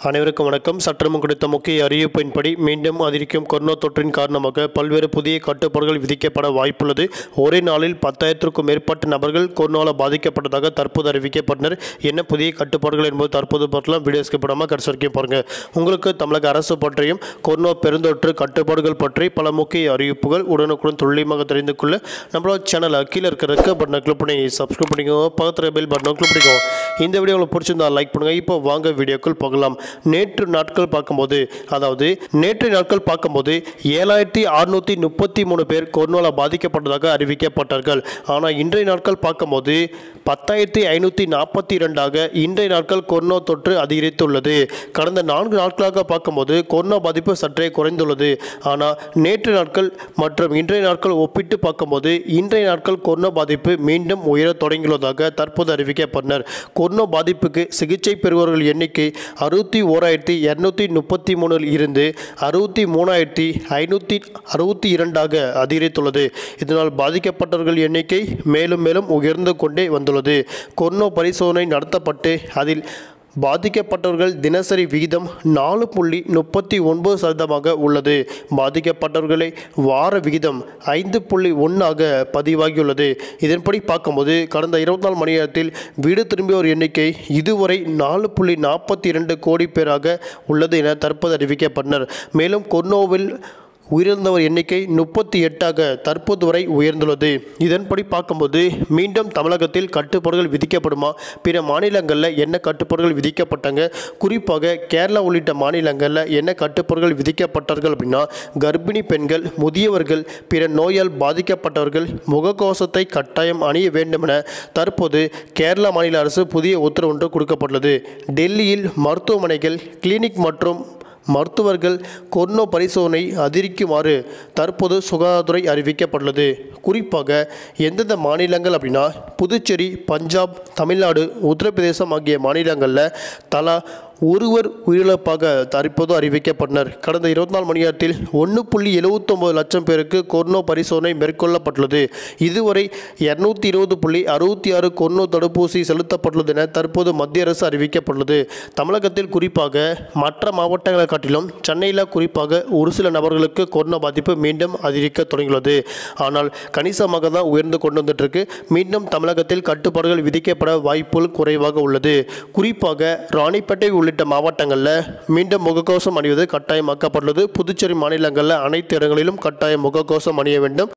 அனைவருக்கும் வணக்கம் சற்றமும் கிடைத்த முக்கிய அறிவிப்பின்படி மீண்டும் அதிகரிக்கும் கொரோனா தொற்றின் காரணமாக பல்வேறு புதிய கட்டுப்பாடுகள் விதிக்கப்பட வாய்ப்புள்ளது ஒரே நாளில் பத்தாயிரத்திற்கும் மேற்பட்ட நபர்கள் கொரோனாவில் பாதிக்கப்பட்டதாக தற்போது அறிவிக்கப்பட்டனர் என்ன புதிய கட்டுப்பாடுகள் என்பது தற்போது பார்க்கலாம் வீடியோ ஸ்கிப்படாமல் கடைசி வரைக்கும் பாருங்க உங்களுக்கு தமிழக அரசு பற்றியும் கொரோனா பெருந்தொற்று கட்டுப்பாடுகள் பற்றி பல முக்கிய அறிவிப்புகள் உடனுக்குடன் துல்லியமாக தெரிந்து கொள்ள நம்மளோட சேனலை கீழே இருக்கிற ரெக்க பட்டனை கிளிக் பண்ணி சப்ஸ்கிரைப் பண்ணிக்கோங்க பக்கத்தில் பெல் பட்டனை கிளிக் பண்ணிக்கோங்க இந்த வீடியோ உங்களுக்கு பிடிச்சிருந்தா லைக் பண்ணுங்க இப்போ வாங்க வீடியோக்குள் போகலாம் நேற்று நாட்கள் பார்க்கும்போது அதாவது நேற்று நாட்கள் பார்க்கும்போது ஏழாயிரத்தி அறுநூற்றி முப்பத்தி மூணு பேர் கொரோனாவில் பாதிக்கப்பட்டதாக அறிவிக்கப்பட்டார்கள் ஆனால் இன்றைய நாட்கள் பார்க்கும்போது பத்தாயிரத்தி ஐநூற்றி நாற்பத்தி இரண்டாக இன்றைய நாட்கள் கொரோனா தொற்று அதிகரித்துள்ளது கடந்த நான்கு நாட்களாக பார்க்கும்போது கொரோனா பாதிப்பு சற்றே குறைந்துள்ளது ஆனால் நேற்று நாட்கள் மற்றும் இன்றைய நாட்கள் ஒப்பிட்டு பார்க்கும்போது இன்றைய நாட்கள் கொரோனா பாதிப்பு மீண்டும் உயரத் தொடங்கியுள்ளதாக தற்போது அறிவிக்கப்பட்டனர் கொரோனா பாதிப்புக்கு சிகிச்சை பெறுபவர்கள் எண்ணிக்கை அறுபத்தி ஓராயிரத்தி இரநூத்தி முப்பத்தி மூணில் இருந்து அறுபத்தி மூணாயிரத்தி ஐநூற்றி அறுபத்தி இரண்டாக அதிகரித்துள்ளது இதனால் பாதிக்கப்பட்டவர்கள் எண்ணிக்கை மேலும் மேலும் உயர்ந்து கொண்டே வந்துள்ளது கொரோனா பரிசோதனை நடத்தப்பட்டு அதில் பாதிக்கப்பட்டவர்கள் தினசரி விகிதம் நாலு புள்ளி முப்பத்தி ஒன்பது சதவீதமாக உள்ளது பாதிக்கப்பட்டவர்களை வார விகிதம் ஐந்து புள்ளி ஒன்றாக பதிவாகியுள்ளது இதன்படி பார்க்கும்போது கடந்த இருபத்தி நாலு மணி நேரத்தில் வீடு திரும்பியோர் எண்ணிக்கை இதுவரை நாலு புள்ளி நாற்பத்தி இரண்டு கோடி பேராக உள்ளது என தற்போது அறிவிக்கப்பட்டனர் மேலும் கொரோனாவில் உயிரிழந்தவர் எண்ணிக்கை முப்பத்தி எட்டாக தற்போது வரை உயர்ந்துள்ளது இதன்படி பார்க்கும்போது மீண்டும் தமிழகத்தில் கட்டுப்பாடுகள் விதிக்கப்படுமா பிற மாநிலங்களில் என்ன கட்டுப்பாடுகள் விதிக்கப்பட்டாங்க குறிப்பாக கேரளா உள்ளிட்ட மாநிலங்களில் என்ன கட்டுப்பாடுகள் விதிக்கப்பட்டார்கள் அப்படின்னா கர்ப்பிணி பெண்கள் முதியவர்கள் பிற நோயால் பாதிக்கப்பட்டவர்கள் முகக்கவசத்தை கட்டாயம் அணிய வேண்டும் என தற்போது கேரளா மாநில அரசு புதிய உத்தரவு ஒன்று கொடுக்கப்பட்டுள்ளது டெல்லியில் மருத்துவமனைகள் கிளினிக் மற்றும் மருத்துவர்கள் கொரோனா பரிசோதனை அதிகரிக்குமாறு தற்போது சுகாதாரத்துறை அறிவிக்கப்பட்டுள்ளது குறிப்பாக எந்தெந்த மாநிலங்கள் அப்படின்னா புதுச்சேரி பஞ்சாப் தமிழ்நாடு உத்தரப்பிரதேசம் ஆகிய மாநிலங்களில் தலா ஒருவர் உயிரிழப்பாக தற்போது அறிவிக்கப்பட்டனர் கடந்த இருபத்தி நாலு மணி நேரத்தில் ஒன்று புள்ளி எழுபத்தொம்பது லட்சம் பேருக்கு கொரோனா பரிசோதனை மேற்கொள்ளப்பட்டுள்ளது இதுவரை இரநூத்தி இருபது புள்ளி அறுபத்தி ஆறு கொரோனா தடுப்பூசி செலுத்தப்பட்டுள்ளது என தற்போது மத்திய அரசு அறிவிக்கப்பட்டுள்ளது தமிழகத்தில் குறிப்பாக மற்ற மாவட்டங்களை காட்டிலும் சென்னையில் குறிப்பாக ஒரு சில நபர்களுக்கு கொரோனா பாதிப்பு மீண்டும் அதிகரிக்க தொடங்கியுள்ளது ஆனால் கணிசமாக தான் உயர்ந்து கொண்டு வந்துட்டு மீண்டும் தமிழகத்தில் கட்டுப்பாடுகள் விதிக்கப்பட வாய்ப்புகள் குறைவாக உள்ளது குறிப்பாக ராணிப்பேட்டை உள்ளிட்ட மாவட்டங்களில் மீண்டும் முகக்கவசம் அணிவது கட்டாயமாக்கப்பட்டுள்ளது புதுச்சேரி மாநிலங்களில் அனைத்து இடங்களிலும் கட்டாயம் முகக்கவசம் அணிய வேண்டும்